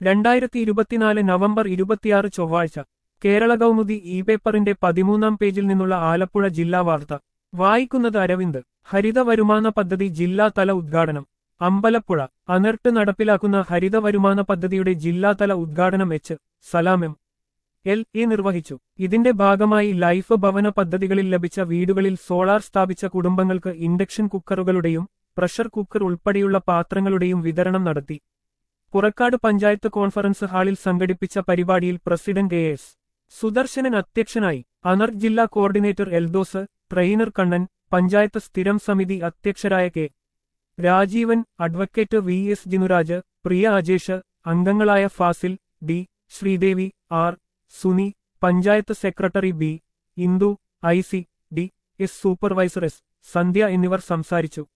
രണ്ടായിരത്തി ഇരുപത്തിനാല് നവംബർ ഇരുപത്തിയാറ് ചൊവ്വാഴ്ച കേരള കൗമുദി ഇ പേപ്പറിന്റെ പതിമൂന്നാം പേജിൽ നിന്നുള്ള ആലപ്പുഴ ജില്ലാ വാർത്ത വായിക്കുന്നത് അരവിന്ദ് ഹരിത വരുമാന പദ്ധതി ജില്ലാതല ഉദ്ഘാടനം അമ്പലപ്പുഴ അനർട്ട് നടപ്പിലാക്കുന്ന ഹരിത വരുമാന പദ്ധതിയുടെ ജില്ലാതല ഉദ്ഘാടനം H Salam M L A നിർവഹിച്ചു ഇതിന്റെ ഭാഗമായി ലൈഫ് ഭവന പദ്ധതികളിൽ ലഭിച്ച വീടുകളിൽ സോളാർ സ്ഥാപിച്ച കുടുംബങ്ങൾക്ക് ഇൻഡക്ഷൻ കുക്കറുകളുടെയും പ്രഷർ കുക്കർ ഉൾപ്പെടെയുള്ള പാത്രങ്ങളുടെയും വിതരണം നടത്തി പുറക്കാട് പഞ്ചായത്ത് കോൺഫറൻസ് ഹാളിൽ സംഘടിപ്പിച്ച പരിപാടിയിൽ പ്രസിഡന്റ് എ എസ് സുദർശനൻ അധ്യക്ഷനായി അനർ ജില്ലാ കോർഡിനേറ്റർ എൽദോസ് ട്രെയിനർ കണ്ണൻ പഞ്ചായത്ത് സ്ഥിരം സമിതി അധ്യക്ഷരായ K Rajeevan advocate V S Jinuraj Priya Ajesh അംഗങ്ങളായ Fasil D Sreedevi R Suni panchayat secretary B Indu I C D S supervisor S Sandhya എന്നിവർ സംസാരിച്ചു